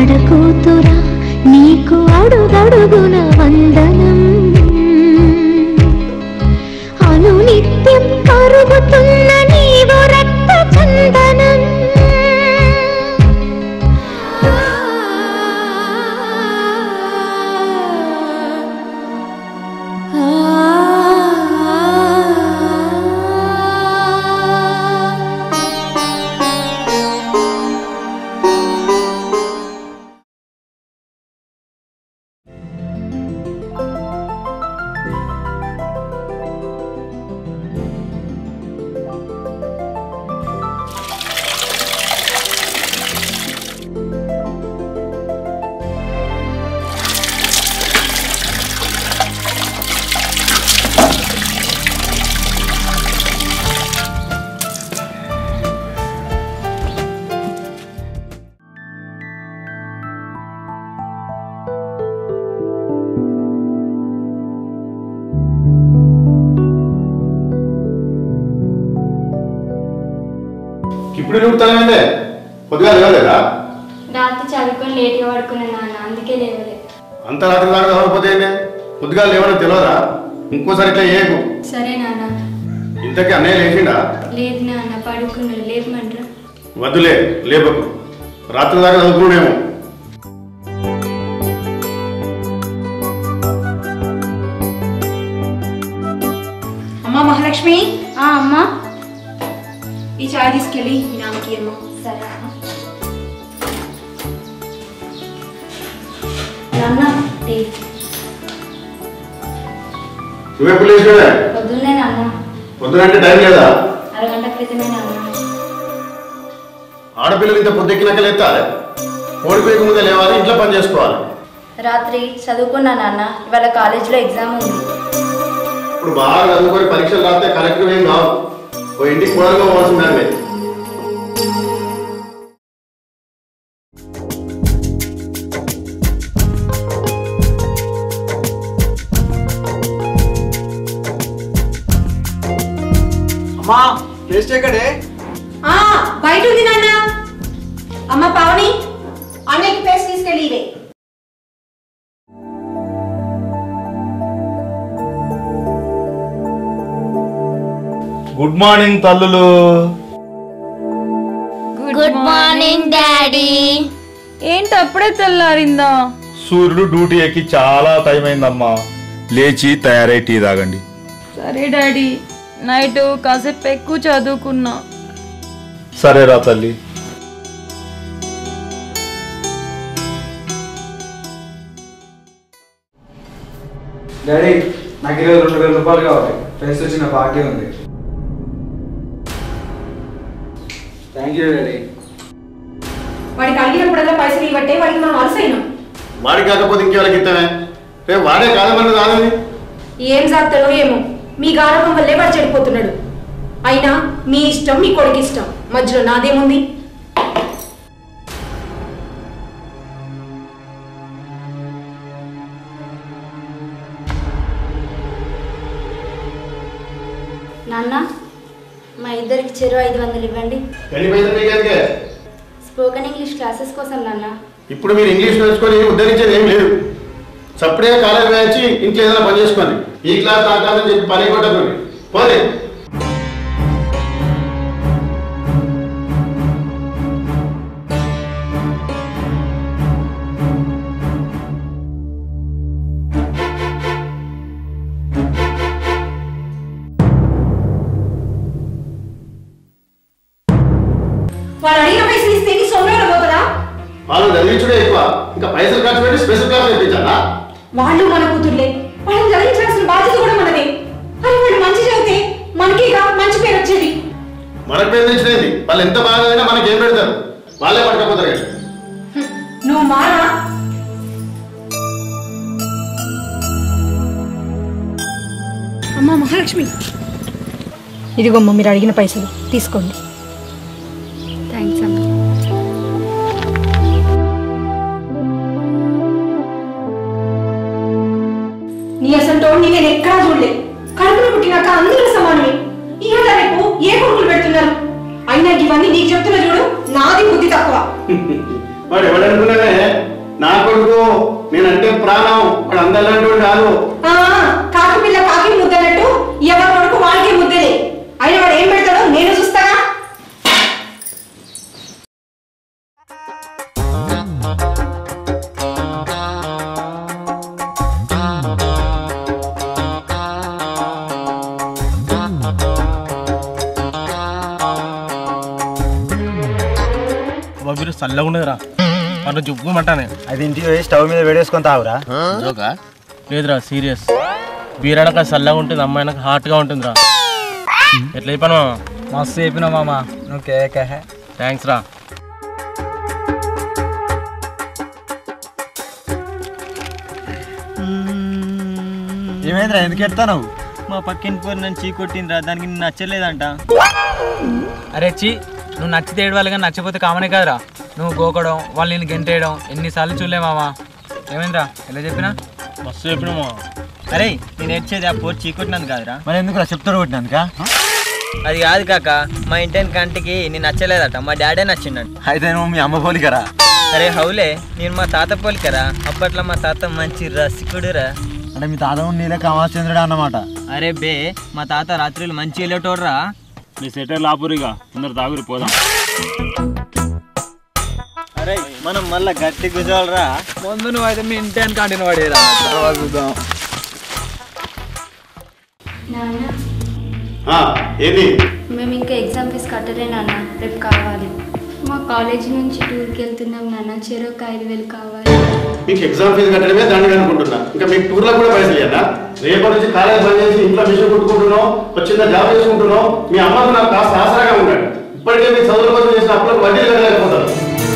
ఆడకూతురా నీకు అడుగడుగున వందనం అను నిత్యం కరుగుతున్న నీవు రక్త చందనం ఇప్పుడు నువ్వు తనమైందే కొద్దిగా లేవలేదా రాత్రి చదువుకొని లేట్గా పడుకున్నాను నాన్న అందుకే లేవలే అంత రాత్రి దాకా చదవకపోతే ఏంటి కొద్దిగా లేవని తెలియదా ఇంకోసారి ఇట్లా ఏకు సరే నాన్న ఇంతకీ అన్నయ్య లేచిండా లేదు నాన్న పడుకున్నాడు లేపమంటారా వద్దులే లేపకు రాత్రి దాకా చదువుకున్నాడేమో అమ్మా మహాలక్ష్మి ఆ, అమ్మా ఈ చాయ్ తీసుకెళ్ళి మీ నాన్నకి అమ్మ సరే అమ్మా నాన్న టీ నువ్వెప్పుడు లేచినావే పొద్దున్నే నాన్న పొద్దునంటే టైం లేదా అరగంట క్రితమే నాన్న ఆడపిల్లలు ఇంత పొద్దెక్కినాక లేస్తారే ఓడిపోయక ముందే లేవాలి ఇంట్లో పని చేసుకోవాలి రాత్రి చదువుకున్నా నాన్న ఇవాళ కాలేజీలో ఎగ్జామ్ ఉంది ఇప్పుడు బాగా చదువుకొని పరీక్షలు రాస్తే కలెక్టర్ ఏం కావు ఓ ఇంటికి కూడగా పోవాల్సిందే అమ్మా టేస్ట్ ఎక్కడే ఆ బయట ఉంది నాన్న అమ్మ పావని అన్నయ్యకి పేస్ట్ తీసుకెళ్ళి ఇవే గుడ్ మార్నింగ్ తల్లులు గుడ్ మార్నింగ్ డాడీ ఏంటి అప్పుడే తెల్లారిందా సూర్యుడు డ్యూటీ ఎక్కి చాలా టైం అయిందమ్మా లేచి తయారై టీ తాగండి సరే డాడీ నైట్ కాసేపు ఎక్కువ చదువుకున్నా సరేరా తల్లి డాడీ నాకు ఈరోజు రెండు వేల రూపాయలు కావాలి ఫ్రెండ్స్ వచ్చిన పార్టీ ఉంది థ్యాంక్ యూ డాడీ వాడికి అడిగినప్పుడల్లా పైసలు ఇవ్వట్టే వాడికి మనం అలసైనాం వాడికి కాకపోతే ఇంకెవరికి ఇస్తామే రేపు వాడే కాదమని రాదని ఏం సాగుతాడో ఏమో మీ గారభం వల్లే వాడు చెడిపోతున్నాడు అయినా మీ ఇష్టం మీ కొడుకు ఇష్టం మధ్యలో నాదేముంది నాన్న మా ఇద్దరికి చెరువు ఐదు వందలు ఇవ్వండి ఎన్ని పైసలు మీకెందుకే స్పోకెన్ ఇంగ్లీష్ క్లాసెస్ కోసం నాన్న ఇప్పుడు మీరు ఇంగ్లీష్ నేర్చుకొని ఉద్ధరించేది ఏం లేదు సప్పుడే కాలేజ్ వేయించి ఇంట్లో ఏదైనా పని చేసుకోండి ఈ క్లాస్ ఆ క్లాస్ అని చెప్పి పని కొట్టకండి పోనీ వాడు అడిగిన పైసలు ఇస్తే నీ సొమ్మెలో పోతుందా వాళ్ళు చదివించుడే ఎక్కువ ఇంకా పైసలు ఖర్చు పెట్టి స్పెషల్ క్లాస్ నేర్పించాలా వాళ్ళు మన కూతుర్లే వాళ్ళని చదివించాల్సిన బాధ్యత కూడా మనదే అని వాళ్ళు మంచి చదివితే మనకేగా మంచి పేరు వచ్చేది మనకు పేరు తెచ్చినది వాళ్ళు ఎంత బాగా చదివినా మనకి ఏం పెడతారు వాళ్ళే పట్టుకపోతారు కానీ. నువ్వు మారా అమ్మా మహాలక్ష్మి ఇదిగోమ్మ మీరు అడిగిన పైసలు తీసుకోండి థ్యాంక్స్ అమ్మ నీ అసలు నేను ఎక్కడా చూడలే కడుపులో పుట్టినాక అందరూ సమానమే ఇవాళ రేపు ఏ కొడుకులు పెడుతున్నారు అయినా ఇవన్నీ నీకు చెప్తున్నా చూడు నాది బుద్ధి తక్కువ వాడు ఎవడనుకున్నానే నా కొడుకు నేనంటే ప్రాణం వాడు అందరిలాంటి కాదు ఆ, కాకి పిల్ల కాకి ముద్దనట్టు ఎవరి కొడుకు వాళ్ళకి ముద్దలే అయినా వాడు ఏం పెడతాడో నేను చూస్తానా మీరు చల్లగా ఉండదురా మన జుబ్బుమంటానే అది ఇంటికి పోయి స్టవ్ మీద వేడేసుకొని తాగురా జోకా లేదురా సీరియస్ బీరడక చల్లగా ఉంటుంది అమ్మాయినక హాట్గా ఉంటుందిరా ఎట్లా చెప్పాను మస్తు చెప్పినావు మామ నువ్వు కేకే థ్యాంక్స్ రా ఏమైందిరా ఎందుకు ఎడతావు మా పక్కిన పోరు నన్ను చీ కొట్టిందిరా దానికి నేను నచ్చలేదంట అరే చి నువ్వు నచ్చితే ఏడవాలి కానీ నచ్చపోతే కామనే కాదురా నువ్వు గోకడం వాళ్ళు నేను గెంటేయడం ఎన్నిసార్లు చూడలే మామా ఏమైందిరా ఎలా చెప్పినా మస్తు చెప్పినామా అరే నేను ఏడ్చేది ఆ పోరు చీ కొట్టినందు కాదురా మరి ఎందుకు చెప్తాడు కొట్టినందుక అది కాదు కాక మా ఇంటి కంటికి నేను నచ్చలేదట మా డాడే నచ్చిండట అయితే నువ్వు మీ అమ్మ పోలికరా అరే హౌలే నేను మా తాత పోలికరా అప్పట్లో మా తాత మంచి రసికుడురా అంటే మీ తాత నీళ్ళ కామాచంద్రుడు అన్నమాట అరే బే మా తాత రాత్రులు మంచి వెళ్ళేటోడ్రా మీ సెటర్ లాపురిగా అందరు తాగురి పోదాం అరే మనం మళ్ళా గట్టి కూర్చోవాలరా ముందు నువ్వు అయితే మీ ఇంటి అని కంటిన్యూ పడేరా తర్వాత చూద్దాం నాన్న ఆ, ఏంది మేము ఇంకా ఎగ్జామ్ ఫీజు కట్టలే నాన్న రేపు కావాలి మా కాలేజ్ నుంచి టూర్కి వెళ్తున్నాం నాన్న చెరొక ఐదు వేలు కావాలి మీకు ఎగ్జామ్ ఫీజు కట్టడమే దండగా అనుకుంటున్నా ఇంకా మీకు టూర్లో కూడా పైసలు ఇవ్వనా రేపటి నుంచి కాలేజ్ బంద్ చేసి ఇంట్లో మిషన్ కుట్టుకుంటున్నాం వచ్చిందా జాబ్ చేసుకుంటున్నాం మీ అమ్మకు నాకు కాస్త ఆసరాగా ఉన్నాడు ఇప్పటికే మీ చదువుల కోసం చేసిన అప్పులకు వడ్డీలు కట్టలేకపోతారు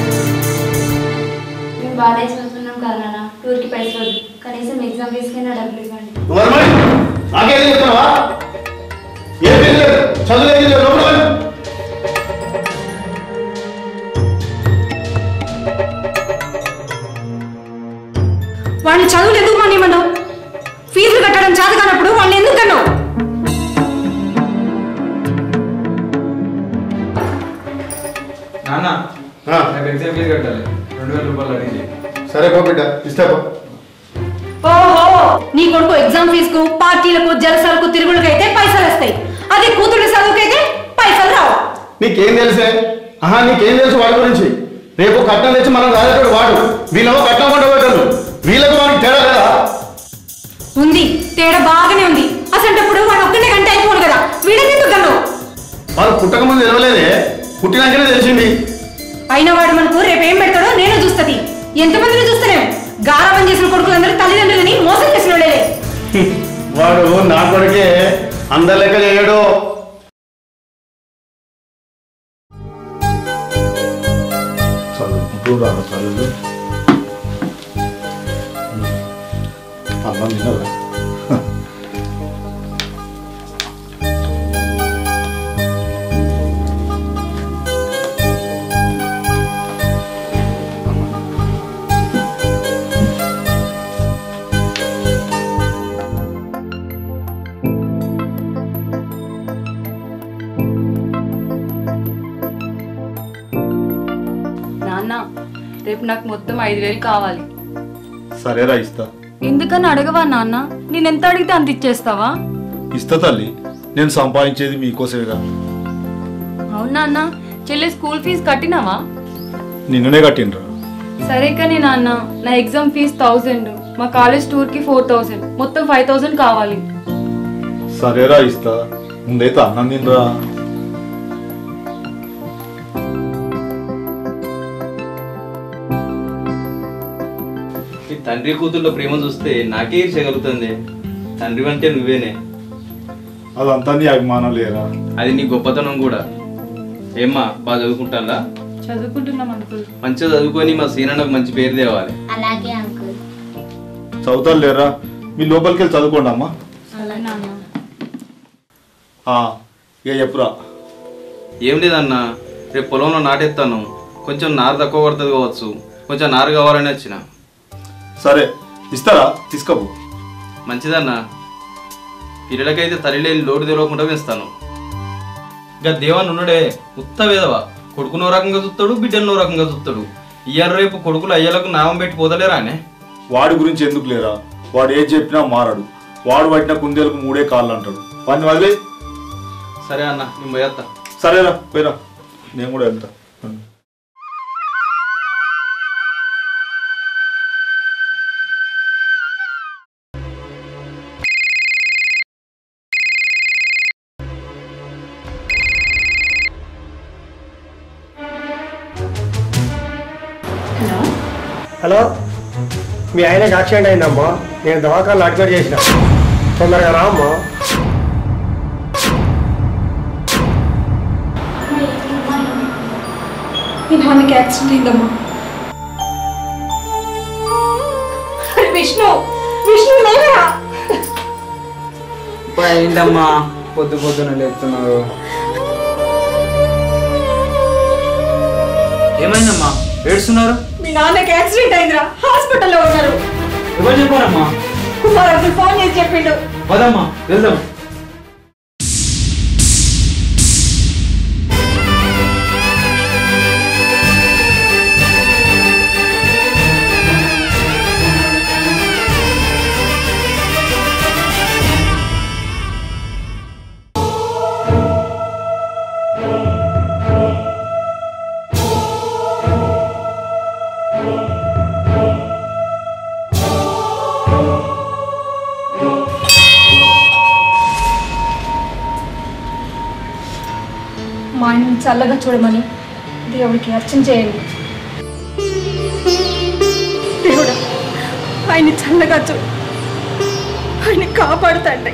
మేము బాగా చదువుతున్నాం కదా నాన్న టూర్కి పైసలు వద్దు కనీసం ఎగ్జామ్ ఫీజుకైనా డబ్బులు ఇవ్వండి నువ్వు అనమని నాకేం చెప్తున్నావా ఏం లేదు చదువు లేదు లోపల వెళ్ళు. వాడిని చదువులు ఎందుకు మానేమన్నావు ఫీజులు కట్టడం చేత కానప్పుడు వాడిని ఎందుకు కన్నావు నాన్న ఆ, రేపు ఎగ్జామ్ ఫీజు కట్టాలి రెండు వేల రూపాయలు అడిగింది సరే పో బిడ్డ ఇస్తా పో ఓహో నీ కొడుకు ఎగ్జామ్ ఫీజుకు పార్టీలకు జలసాలకు తిరుగులకు అయితే పైసలు వస్తాయి అదే కూతురు చదువుకైతే పైసలు రావు నీకేం తెలుసే ఆహా నీకేం తెలుసు వాడి గురించి రేపు కట్నం తెచ్చి మనం రాజేటోడు వాడు వీళ్ళేమో కట్నం కొండ పోయేటోళ్ళు వీళ్ళకు మనకి తేడా లేదా ఉంది తేడా బాగానే ఉంది అసంటప్పుడు వాడు ఒక్కనే గంట అయిపోను కదా వీడని ఎందుకు కన్నావు వాళ్ళు పుట్టక ముందు తెలవలేదే పుట్టినాకనే తెలిసింది అయినా వాడు మనకు రేపు ఏం పెడతాడో నేను చూస్తుంది ఎంతమందిని చూస్తలేము గారాబం చేసిన కొడుకులందరూ తల్లిదండ్రులని మోసం చేసిన వాళ్ళే వాడు నా కొడుకే అందరి లెక్క చేయడు చదువుకుంటూ రాను చదువు అన్నం తినదా నాన్న రేపు నాకు మొత్తం ఐదు వేలు కావాలి సరేరా ఇస్తా ఎందుకని అడగవా నాన్న నేను ఎంత అడిగితే అంత ఇచ్చేస్తావా ఇస్తా తల్లి నేను సంపాదించేది మీకోసమేగా అవునా నాన్న చెల్లి స్కూల్ ఫీజు కట్టినావా నిన్ననే కట్టినరా సరే కానీ నాన్న నా ఎగ్జామ్ ఫీజు థౌజండ్ మా కాలేజ్ టూర్కి ఫోర్ థౌజండ్ మొత్తం ఫైవ్ థౌజండ్ కావాలి సరేరా ఇస్తా ముందైతే అన్నం తినరా ఈ తండ్రి కూతుళ్ళ ప్రేమ చూస్తే నాకే ఈర్చగలుగుతుంది తండ్రి అంటే నువ్వేనే అదంతా నీ అభిమానం లేరా అది నీ గొప్పతనం కూడా ఏమ్మా బాగా చదువుకుంటాలా చదువుకుంటున్నాం అంకుల్ మంచిగా చదువుకొని మా సీనన్నకు మంచి పేరు తేవాలి అలాగే అంకుల్ చదువుతారు లేరా మీ లోపలికి వెళ్ళి చదువుకోండి అమ్మా సరే నాన్న ఆ, ఇక చెప్పురా ఏం లేదన్నా రేపు పొలంలో నాటేస్తాను కొంచెం నారు తక్కువ పడుతుంది కావచ్చు కొంచెం నారు కావాలని వచ్చిన సరే ఇస్తారా తీసుకోపో మంచిదన్నా పిల్లలకైతే తల్లి లేని లోటు తెలియకుండా పెంచుతాను ఇక దేవాన్ని ఉన్నాడే ఉత్త వేదవా కొడుకునో రకంగా చూస్తాడు బిడ్డనో రకంగా చూస్తాడు ఇయ్యాల రేపు కొడుకులు అయ్యలకు నామం పెట్టి పోతలేరా అనే వాడి గురించి ఎందుకు లేరా వాడు ఏది చెప్పినా మారడు వాడు పట్టిన కుందేలకు మూడే కాళ్ళు అంటాడు వాడిని వదిలే సరే అన్న నేను పోయేస్తా సరేరా పోయిరా నేను కూడా వెళ్తా హలో మీ ఆయనకి యాక్సిడెంట్ అయిందమ్మా నేను దవాఖానలో అడ్మిట్ చేసిన తొందరగా రా అమ్మా మీ నాన్నకి యాక్సిడెంట్ అయిందమ్మా అరే విష్ణు విష్ణు లేవరా ఇప్పుడు ఏంటమ్మా పొద్దు పొద్దున లేపుతున్నారు ఏమైందమ్మా ఏడుస్తున్నారు మీ నాన్నకి యాక్సిడెంట్ అయిందిరా హాస్పిటల్లో ఉన్నారు ఎవరు చెప్పారమ్మా కుమార్ అంకుల్ ఫోన్ చేసి చెప్పిండు పదమ్మా వెళ్దాం మా ఆయన చల్లగా చూడమని దేవుడికి అర్చన చేయండి దేవుడా ఆయన చల్లగా చూడు ఆయన కాపాడుతండి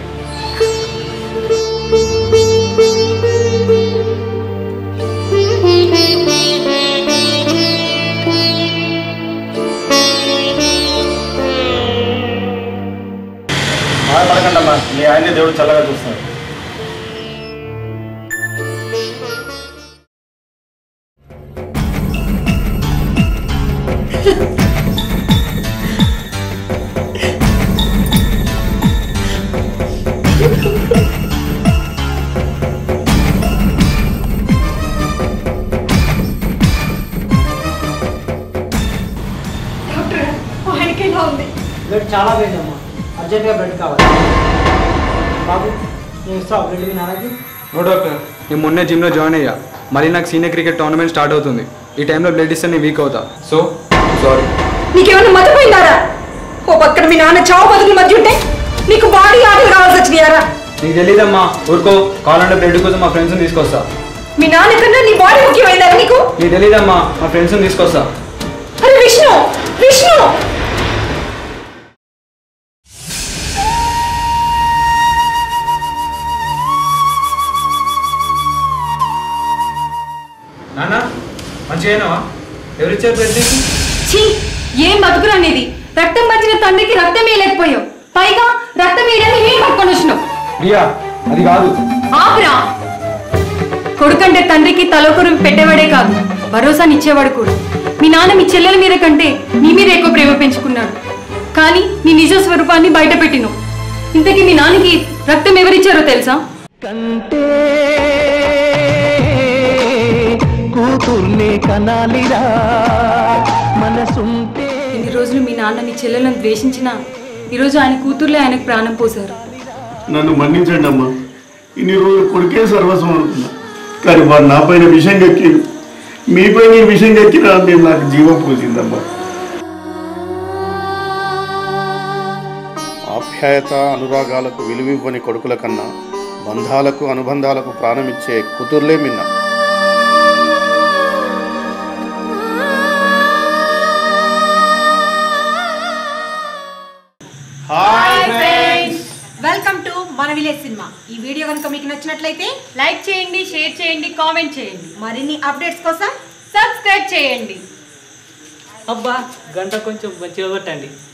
బాధపడకండి అమ్మా మీ ఆయన్ని దేవుడు చల్లగా చూస్తాడు డాక్టర్ ఆయనకి ఎలా ఉంది బ్లడ్ చాలా పోయిందమ్మా అర్జెంట్గా బ్లడ్ కావాలి బాబు నేను ఇస్తావు బ్లడ్ మీ నాన్నకి నో డాక్టర్ నేను మొన్నే జిమ్లో జాయిన్ అయ్యా మళ్ళీ నాకు సీనియర్ క్రికెట్ టోర్నమెంట్ స్టార్ట్ అవుతుంది ఈ టైంలో బ్లడ్ ఇస్తే నేను వీక్ అవుతా సో సారీ నీకేమైనా మతపోయిందారా ఓ పక్కన మీ నాన్న చావు బతుకుల మధ్య ఉంటే నీకు బాడీ ఆటలు కావాల్సి వచ్చినాయారా నీకు తెలియదమ్మా ఊరుకో కావాలంటే బ్లడ్ కోసం మా ఫ్రెండ్స్ని తీసుకొస్తా మీ నాన్న కన్నా నీ బాడీ ముఖ్యమైందా నీకు నీకు తెలియదమ్మా మా ఫ్రెండ్స్ని తీసుకొస్తా అరే విష్ణు విష్ణు నాన్న మంచిగా అయినావా ఎవరిచ్చారు బ్లడ్ నీకు ఛీ ఏం బతుకురా అనేది రక్తం పంచిన తండ్రికి రక్తం వేయలేకపోయావు పైగా రక్తం వేయడానికి ఏం పట్టుకొని వచ్చినావు ప్రియా అది కాదు ఆపురా కొడుకంటే తండ్రికి తలకొరు పెట్టేవాడే కాదు భరోసానిచ్చేవాడు కూడా మీ నాన్న మీ చెల్లెల మీద కంటే నీ మీద ఎక్కువ ప్రేమ పెంచుకున్నాడు కానీ నీ నిజ స్వరూపాన్ని బయట పెట్టిను ఇంతకీ మీ నాన్నకి రక్తం ఎవరిచ్చారో తెలుసా కూతుర్ని కనాలిరా మనసుంటే ఇన్ని రోజులు మీ నాన్న నీ చెల్లెలను ద్వేషించినా ఈరోజు ఆయన కూతుర్లే ఆయనకు ప్రాణం పోశారు నన్ను మన్నించండి అమ్మా ఇన్ని రోజులు కొడుకే సర్వస్వం అనుకున్నా కానీ వాడు నా పైన విషయం ఎక్కిండు మీపైన ఈ విషయం ఎక్కిన నేను నాకు జీవం పోసిందమ్మా ఆప్యాయత అనురాగాలకు విలువివ్వని కొడుకుల కన్నా బంధాలకు అనుబంధాలకు ప్రాణమిచ్చే కూతుర్లే మిన్న వెల్కమ్ టు మన విలేజ్ సినిమా ఈ వీడియో కనుక మీకు నచ్చినట్లయితే లైక్ చేయండి షేర్ చేయండి కామెంట్ చేయండి మరిన్ని అప్డేట్స్ కోసం సబ్స్క్రైబ్ చేయండి అబ్బా గంట కొంచెం మంచిగా కొట్టండి